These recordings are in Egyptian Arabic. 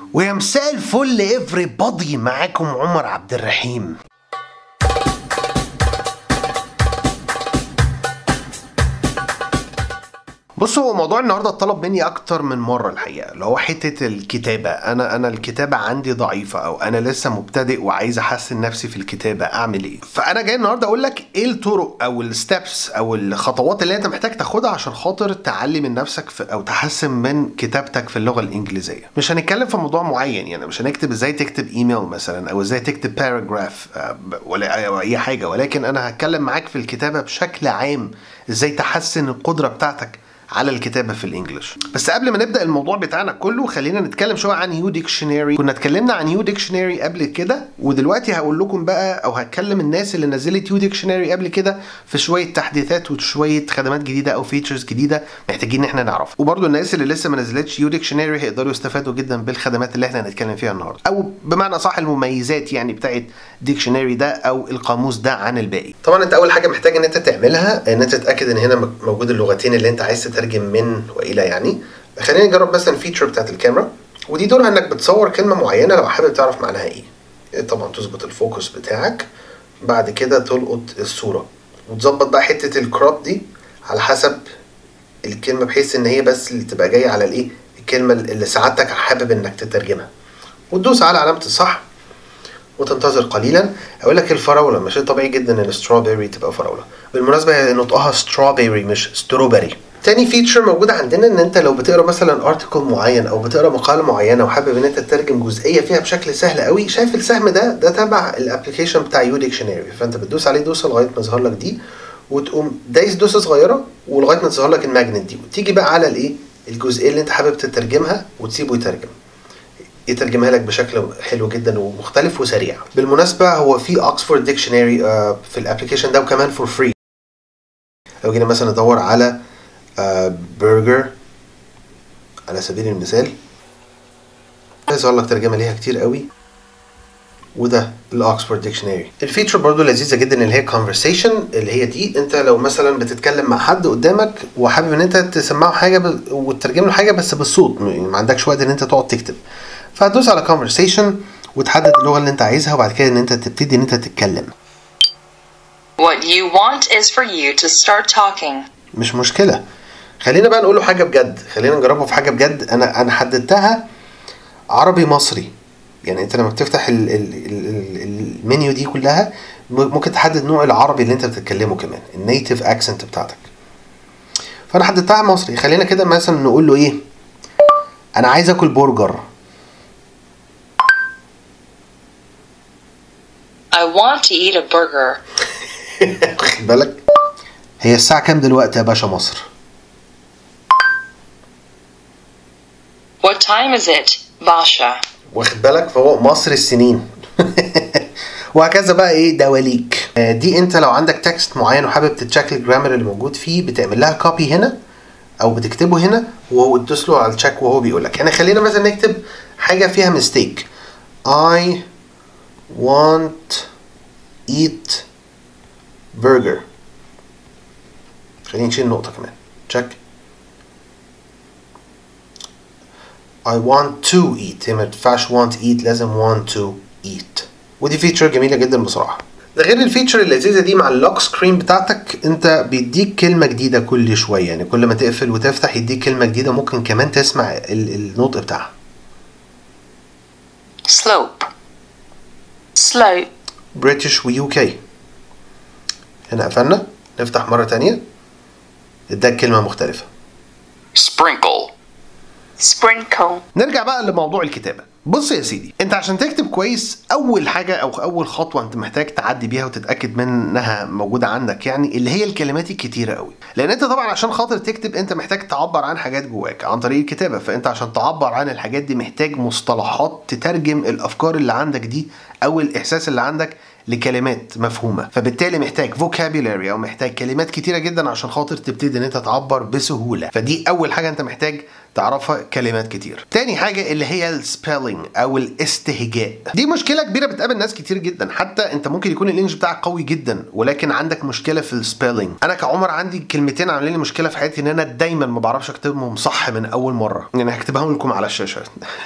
ويا مساء الفل افري بادي معاكم عمر عبد الرحيم بصوا هو موضوع النهارده اتطلب مني اكتر من مره الحقيقه اللي هو حته الكتابه انا انا الكتابه عندي ضعيفه او انا لسه مبتدئ وعايز احسن نفسي في الكتابه اعمل ايه فانا جاي النهارده اقول لك ايه الطرق او الستبس او الخطوات اللي انت محتاج تاخدها عشان خاطر تعلي من نفسك في او تحسن من كتابتك في اللغه الانجليزيه مش هنتكلم في موضوع معين يعني مش هنكتب ازاي تكتب ايميل مثلا او ازاي تكتب باراجراف ولا أو اي حاجه ولكن انا هتكلم معاك في الكتابه بشكل عام ازاي تحسن القدره بتاعتك على الكتابه في الانجليش بس قبل ما نبدا الموضوع بتاعنا كله خلينا نتكلم شويه عن يو ديكشنري كنا اتكلمنا عن يو ديكشنري قبل كده ودلوقتي هقول لكم بقى او هتكلم الناس اللي نزلت يو ديكشنري قبل كده في شويه تحديثات وشويه خدمات جديده او فيتشرز جديده محتاجين ان احنا نعرفها وبرده الناس اللي لسه ما نزلتش يو ديكشنري هيقدروا يستفادوا جدا بالخدمات اللي احنا هنتكلم فيها النهارده او بمعنى صح المميزات يعني بتاعت ديكشنري ده او القاموس ده عن الباقي طبعا انت اول حاجه محتاج ان انت تعملها ان انت تتاكد ان هنا موجود اللغتين اللي انت عايز تترجم من والى يعني خلينا نجرب مثلا الفيتشر بتاعت الكاميرا ودي دورها انك بتصور كلمه معينه لو حابب تعرف معناها ايه طبعا تظبط الفوكس بتاعك بعد كده تلقط الصوره وتظبط بقى حته الكروب دي على حسب الكلمه بحيث ان هي بس اللي تبقى جايه على الايه الكلمه اللي سعادتك حابب انك تترجمها وتدوس على علامه الصح وتنتظر قليلا اقول لك الفراوله مش طبيعي جدا ان الستروبري تبقى فراوله بالمناسبه هي نطقها ستروبري مش ستروبري تاني فيتشر موجودة عندنا ان انت لو بتقرا مثلا ارتكل معين او بتقرا مقالة معينة وحابب ان انت تترجم جزئية فيها بشكل سهل قوي شايف السهم ده ده تبع الابلكيشن بتاع يو ديكشنري فانت بتدوس عليه دوسة لغاية ما يظهر لك دي وتقوم دايس دوسة صغيرة ولغاية ما تظهر لك الماجنت دي وتيجي بقى على الايه الجزئية اللي انت حابب تترجمها وتسيبه يترجم يترجمها لك بشكل حلو جدا ومختلف وسريع بالمناسبة هو في اوكسفورد ديكشنري في الابلكيشن ده وكمان فور فري لو جينا مثلا ندور على برجر على سبيل المثال يظهر لك ترجمه ليها كتير قوي وده الاوكسفورد ديكشنري الفيتشر برضو لذيذه جدا اللي هي كونفرسيشن اللي هي دي انت لو مثلا بتتكلم مع حد قدامك وحابب ان انت تسمعه حاجه ب... وتترجم له حاجه بس بالصوت ما عندكش وقت ان انت تقعد تكتب فهتدوس على كونفرسيشن وتحدد اللغه اللي انت عايزها وبعد كده ان انت تبتدي ان انت تتكلم What you want is for you to start talking. مش مشكله خلينا بقى نقول له حاجه بجد خلينا نجربه في حاجه بجد انا انا حددتها عربي مصري يعني انت لما بتفتح ال ال ال المنيو دي كلها ممكن تحدد نوع العربي اللي انت بتتكلمه كمان النيتيف اكسنت بتاعتك فانا حددتها مصري خلينا كده مثلا نقول له ايه انا عايز اكل برجر I want to eat a burger. واخد بالك هي الساعه كام دلوقتي يا باشا مصر What time is it, Basha? واخد بالك فهو مصر السنين وهكذا بقى ايه دواليك دي انت لو عندك تكست معين وحابب تتشيك الجرامر اللي موجود فيه بتعمل لها كوبي هنا او بتكتبه هنا وتدوس له على التشيك وهو بيقول لك يعني خلينا مثلا نكتب حاجه فيها ميستيك I want eat burger خلينا نشيل نقطة كمان تشيك I want to eat هي ما تنفعش want eat لازم want to eat ودي فيتشر جميلة جدا بصراحة ده غير الفيتشر اللذيذة دي مع اللوك سكرين بتاعتك انت بيديك كلمة جديدة كل شوية يعني كل ما تقفل وتفتح يديك كلمة جديدة ممكن كمان تسمع ال- النطق بتاعها Slope. Slope. بريتش ويو كي هنا قفلنا نفتح مرة تانية اداك كلمة مختلفة Sprinkle. Sprinkle. نرجع بقى لموضوع الكتابة بص يا سيدي انت عشان تكتب كويس اول حاجة او اول خطوة انت محتاج تعدي بيها وتتأكد من انها موجودة عندك يعني اللي هي الكلمات الكتيرة قوي لان انت طبعا عشان خاطر تكتب انت محتاج تعبر عن حاجات جواك عن طريق الكتابة فانت عشان تعبر عن الحاجات دي محتاج مصطلحات تترجم الافكار اللي عندك دي او الاحساس اللي عندك لكلمات مفهومه فبالتالي محتاج فوكابيلاري او محتاج كلمات كتيره جدا عشان خاطر تبتدي ان انت تعبر بسهوله فدي اول حاجه انت محتاج تعرفها كلمات كتير تاني حاجه اللي هي السبيلنج او الاستهجاء دي مشكله كبيره بتقابل ناس كتير جدا حتى انت ممكن يكون الانجليش بتاعك قوي جدا ولكن عندك مشكله في السبيلنج انا كعمر عندي كلمتين عاملين لي مشكله في حياتي ان انا دايما ما بعرفش اكتبهم صح من اول مره يعني هكتبهم لكم على الشاشه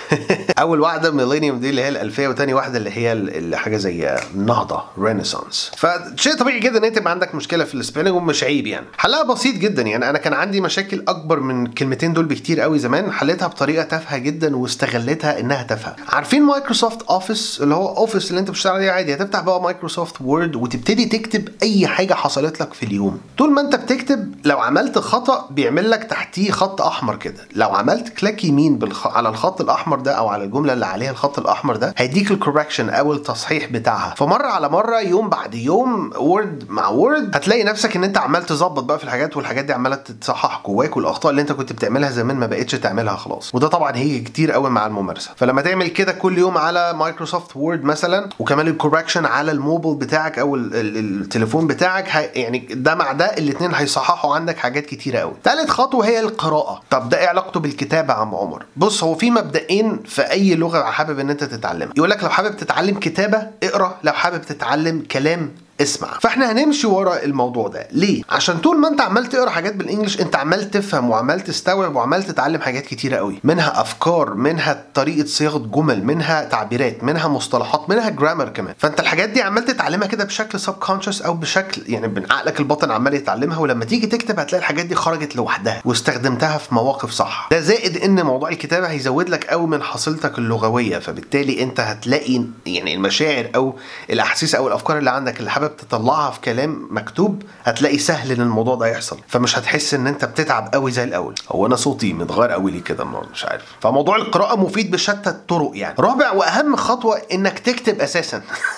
اول واحده ميلينيوم دي اللي هي الالفيه وتاني واحده اللي هي اللي حاجه زي نهضه رينيسانس فشيء طبيعي جدا ان انت يبقى عندك مشكله في السبيلنج ومش عيب يعني حلها بسيط جدا يعني انا كان عندي مشاكل اكبر من الكلمتين دول بكتير قوي زمان حليتها بطريقه تافهه جدا واستغلتها انها تافهه عارفين مايكروسوفت اوفيس اللي هو اوفيس اللي انت بتشتغل عليه عادي هتفتح بقى مايكروسوفت وورد وتبتدي تكتب اي حاجه حصلت لك في اليوم طول ما انت بتكتب لو عملت خطا بيعمل لك تحتيه خط احمر كده لو عملت كليك يمين بالخ... على الخط الاحمر ده او على الجمله اللي عليها الخط الاحمر ده هيديك الكوركشن او التصحيح بتاعها فمره على مره يوم بعد يوم وورد مع وورد هتلاقي نفسك ان انت عمال تظبط بقى في الحاجات والحاجات دي عماله تتصحح جواك والاخطاء اللي انت كنت بتعملها زمان ما بقتش تعملها خلاص وده طبعا هيجي كتير قوي مع الممارسه فلما تعمل كده كل يوم على مايكروسوفت وورد مثلا وكمان الكوركشن على الموبل بتاعك او ال- ال- التليفون بتاعك هي يعني ده مع ده الاثنين هيصححوا عندك حاجات كتيره قوي ثالث خطوه هي القراءه طب ده ايه علاقته بالكتابه يا عم عمر بص هو في مبدئين في اي لغه حابب ان انت تتعلمها يقول لك لو حابب تتعلم كتابه اقرا لو حابب تتعلم كلام اسمع فاحنا هنمشي ورا الموضوع ده ليه عشان طول ما انت عمال تقرا حاجات بالانجلش انت عمال تفهم وعمال تستوعب وعمال تتعلم حاجات كتيره قوي منها افكار منها طريقه صياغه جمل منها تعبيرات منها مصطلحات منها جرامر كمان فانت الحاجات دي عمال تتعلمها كده بشكل سب كونشس او بشكل يعني من عقلك الباطن عمال يتعلمها ولما تيجي تكتب هتلاقي الحاجات دي خرجت لوحدها واستخدمتها في مواقف صح ده زائد ان موضوع الكتابه هيزود لك قوي من حصيلتك اللغويه فبالتالي انت هتلاقي يعني المشاعر او الاحاسيس او الافكار اللي عندك اللي حابب تطلعها في كلام مكتوب هتلاقي سهل ان الموضوع ده يحصل فمش هتحس ان انت بتتعب قوي زي الاول هو انا صوتي متغير قوي ليه كده النهارده مش عارف فموضوع القراءه مفيد بشتى الطرق يعني رابع واهم خطوه انك تكتب اساسا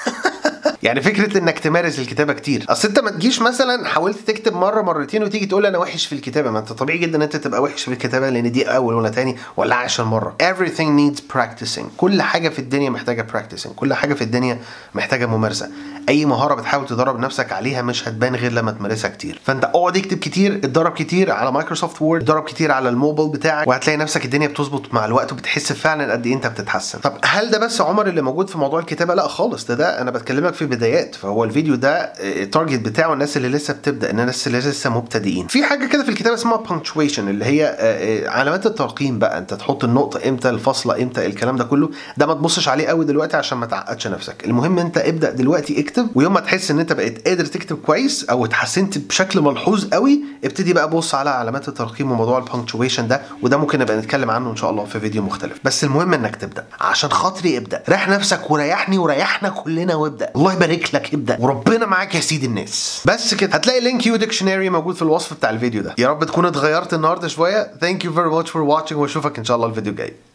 يعني فكره انك تمارس الكتابه كتير اصل انت ما تجيش مثلا حاولت تكتب مره مرتين وتيجي تقول انا وحش في الكتابه ما انت طبيعي جدا ان انت تبقى وحش في الكتابه لان دي اول ولا تاني ولا عشر مره everything needs practicing كل حاجه في الدنيا محتاجه practicing كل حاجه في الدنيا محتاجه ممارسه اي مهاره بتحاول تدرب نفسك عليها مش هتبان غير لما تمارسها كتير فانت اقعد اكتب كتير اتدرب كتير على مايكروسوفت وورد اتدرب كتير على الموبايل بتاعك وهتلاقي نفسك الدنيا بتظبط مع الوقت وبتحس فعلا قد ايه انت بتتحسن طب هل ده بس عمر اللي موجود في موضوع الكتابه لا خالص ده ده انا بتكلمك في بدايات فهو الفيديو ده التارجت بتاعه الناس اللي لسه بتبدا الناس اللي لسه مبتدئين في حاجه كده في الكتابه اسمها punctuation اللي هي آه، آه، علامات الترقيم بقى انت تحط النقطه امتى الفاصله امتى الكلام ده كله ده ما تبصش عليه قوي دلوقتي عشان ما تعقدش نفسك المهم انت ابدا دلوقتي اكتب ويوم ما تحس ان انت بقيت قادر تكتب كويس او اتحسنت بشكل ملحوظ قوي ابتدي بقى بص على علامات الترقيم وموضوع البنكتويشن ده وده ممكن نبقى نتكلم عنه ان شاء الله في فيديو مختلف بس المهم انك تبدا عشان خاطري ابدا ريح نفسك وريحني وريحنا كلنا وابدا الله يبارك لك ابدا وربنا معاك يا سيد الناس بس كده هتلاقي لينك يو ديكشنري موجود في الوصف بتاع الفيديو ده يا رب تكون اتغيرت النهارده شويه ثانك يو فيري ماتش فور واتشنج واشوفك ان شاء الله الفيديو الجاي